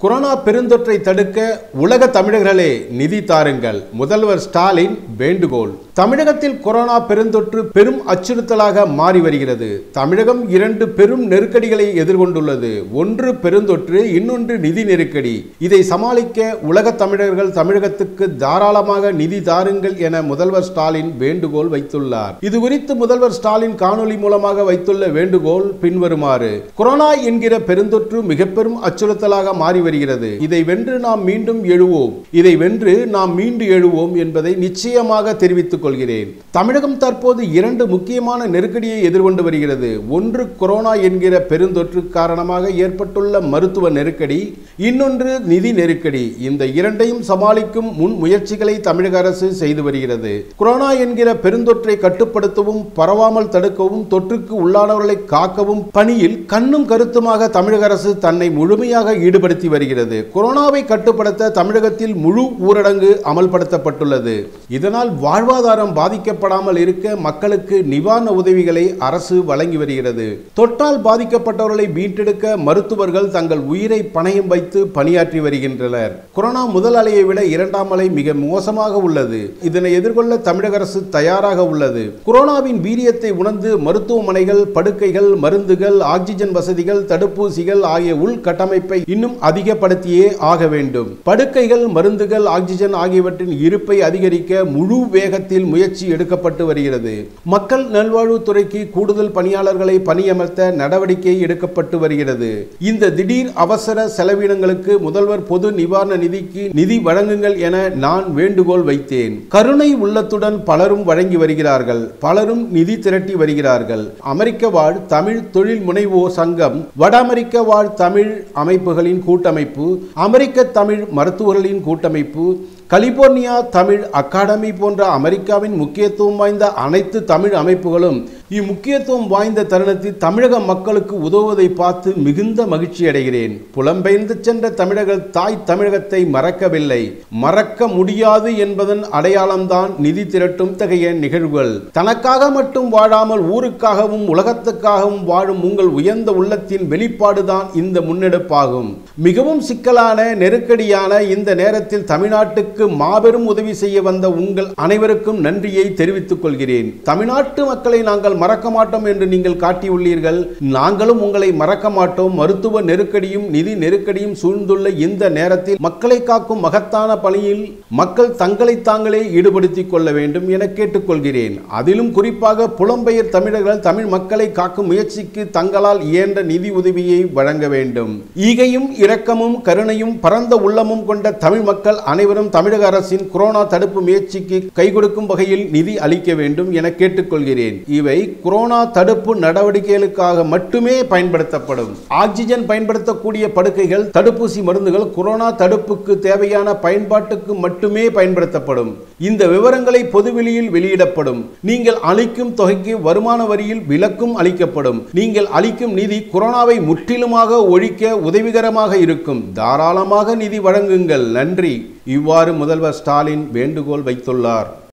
corona பெருந்தொற்றை தடுக்க உலக தமிழர்களே நிதி தாருங்கள் முதல்வர் ஸ்டாலின் வேண்டுகோள் தமிழகத்தில் கொரோனா பெருந்தொற்று பெரும் அச்சுறுத்தலாக மாறி வருகிறது தமிழகம் இரண்டு பெரும் நெருக்கடிகளை எதிர்கொண்டுள்ளது ஒன்று பெருந்தொற்று இன்னொன்று நிதி நெருக்கடி இதை சமாளிக்க உலக தமிழர்கள் தமிழகத்துக்கு தாராளமாக நிதி தாருங்கள் என முதல்வர் ஸ்டாலின் வேண்டுகோள் வைத்துள்ளார் இது குறித்து முதல்வர் ஸ்டாலின் காணொலி மூலமாக வைத்துள்ள வேண்டுகோள் பின்வருமாறு கொரோனா என்கிற பெருந்தொற்று மிக பெரும் அச்சுறுத்தலாக மாறி வருகிறது இதை வென்று நாம் மீண்டும் எழுவோம் இதை வென்று நாம் மீண்டு எழுவோம் என்பதை நிச்சயமாக தெரிவித்துக் கொள்கிறேன் தமிழகம் தற்போது இரண்டு முக்கியமான நெருக்கடியை எதிர்கொண்டு வருகிறது ஒன்று கொரோனா என்கிற பெருந்தொற்று காரணமாக ஏற்பட்டுள்ள மருத்துவ நெருக்கடி இன்னொன்று நிதி நெருக்கடி இந்த இரண்டையும் சமாளிக்கும் முன் முயற்சிகளை தமிழக அரசு செய்து வருகிறது கொரோனா என்கிற பெருந்தொற்றை கட்டுப்படுத்தவும் பரவாமல் தடுக்கவும் தொற்றுக்கு உள்ளானவர்களை காக்கவும் பணியில் கண்ணும் கருத்துமாக தமிழக அரசு தன்னை முழுமையாக ஈடுபடுத்தி வருகிறது கொரோனாவை கட்டுப்படுத்த தமிழகத்தில் முழு ஊரடங்கு அமல்படுத்தப்பட்டுள்ளது இதனால் வாழ்வாதாரம் பாதிக்கப்படாமல் இருக்க மக்களுக்கு நிவாரண உதவிகளை அரசு வழங்கி வருகிறது தொற்றால் பாதிக்கப்பட்டவர்களை மீட்டெடுக்க மருத்துவர்கள் தங்கள் உயிரை பணயம் வைத்து பணியாற்றி வருகின்றனர் கொரோனா முதல் அலையை விட இரண்டாம் அலை மிக மோசமாக உள்ளது இதனை எதிர்கொள்ள தமிழக அரசு தயாராக உள்ளது கொரோனாவின் வீரியத்தை உணர்ந்து மருத்துவமனைகள் படுக்கைகள் மருந்துகள் ஆக்சிஜன் வசதிகள் தடுப்பூசிகள் ஆகிய உள்கட்டமைப்பை இன்னும் அதிகப்படுத்தியே ஆக வேண்டும் படுக்கைகள் மருந்துகள் ஆக்சிஜன் ஆகியவற்றின் இருப்பை அதிகரிக்க முழு வேகத்தில் முயற்சி எடுக்கப்பட்டு வருகிறது மக்கள் நல்வாழ்வுத்துறைக்கு கூடுதல் பணியாளர்களை பணியமர்த்த நடவடிக்கை எடுக்கப்பட்டு வருகிறது இந்த திடீர் அவசர செலவினங்களுக்கு முதல்வர் பொது நிவாரண நிதிக்கு நிதி வழங்குங்கள் என நான் வேண்டுகோள் வைத்தேன் கருணை உள்ளத்துடன் பலரும் வழங்கி வருகிறார்கள் பலரும் நிதி திரட்டி வருகிறார்கள் அமெரிக்க வாழ் தமிழ் தொழில் முனைவோர் சங்கம் வட அமெரிக்க வாழ் தமிழ் அமைப்புகளின் கூட்டமைப்பு அமெரிக்க தமிழ் மருத்துவர்களின் கூட்டமைப்பு கலிபோர்னியா தமிழ் அகாடமி போன்ற அமெரிக்காவின் முக்கியத்துவம் வாய்ந்த அனைத்து தமிழ் அமைப்புகளும் இம்முக்கியத்துவம் வாய்ந்த தருணத்தில் தமிழக மக்களுக்கு உதவுவதை பார்த்து மிகுந்த மகிழ்ச்சி அடைகிறேன் புலம்பெயர்ந்து சென்ற தமிழர்கள் தாய் தமிழகத்தை மறக்கவில்லை மறக்க முடியாது என்பதன் அடையாளம்தான் நிதி திரட்டும் இத்தகைய நிகழ்வுகள் தனக்காக மட்டும் வாழாமல் ஊருக்காகவும் உலகத்துக்காகவும் வாழும் உங்கள் உயர்ந்த உள்ளத்தின் வெளிப்பாடுதான் இந்த முன்னெடுப்பாகும் மிகவும் சிக்கலான நெருக்கடியான இந்த நேரத்தில் தமிழ்நாட்டுக்கு மாபெரும் உதவி செய்ய வந்த உங்கள் அனைவருக்கும் நன்றியை தெரிவித்துக் கொள்கிறேன் தமிழ்நாட்டு மக்களை நாங்கள் மறக்க மாட்டோம் என்று நீங்கள் காட்டியுள்ளீர்கள் நாங்களும் உங்களை மறக்க மாட்டோம் மருத்துவ நெருக்கடியும் நிதி நெருக்கடியும் சூழ்ந்துள்ள இந்த நேரத்தில் மக்களை காக்கும் மகத்தான பணியில் மக்கள் தங்களை தாங்களே ஈடுபடுத்திக் கொள்ள வேண்டும் என கேட்டுக்கொள்கிறேன் அதிலும் குறிப்பாக புலம்பெயர் தமிழர்கள் தமிழ் மக்களை காக்கும் முயற்சிக்கு தங்களால் இயன்ற நிதி உதவியை வழங்க வேண்டும் ஈகையும் இரக்கமும் கருணையும் பரந்த உள்ளமும் கொண்ட தமிழ் மக்கள் அனைவரும் தமிழக அரசின் கொரோனா தடுப்பு முயற்சிக்கு கை கொடுக்கும் வகையில் நிதி அளிக்க வேண்டும் என கேட்டுக்கொள்கிறேன் இவை கொரோனா தடுப்பு நடவடிக்கைகளுக்காக மட்டுமே பயன்படுத்தப்படும் ஆக்சிஜன் பயன்படுத்தக்கூடிய படுக்கைகள் தடுப்பூசி மருந்துகள் கொரோனா தடுப்புக்கு தேவையான பயன்பாட்டுக்கு மட்டுமே பயன்படுத்தப்படும் இந்த விவரங்களை பொதுவெளியில் வெளியிடப்படும் நீங்கள் அளிக்கும் தொகைக்கு வருமான வரியில் விலக்கும் அளிக்கப்படும் நீங்கள் அளிக்கும் நிதி கொரோனாவை முற்றிலுமாக ஒழிக்க உதவிகரமாக இருக்கும் தாராளமாக நிதி வழங்குங்கள் நன்றி இவ்வாறு முதல்வர் ஸ்டாலின் வேண்டுகோள் வைத்துள்ளார்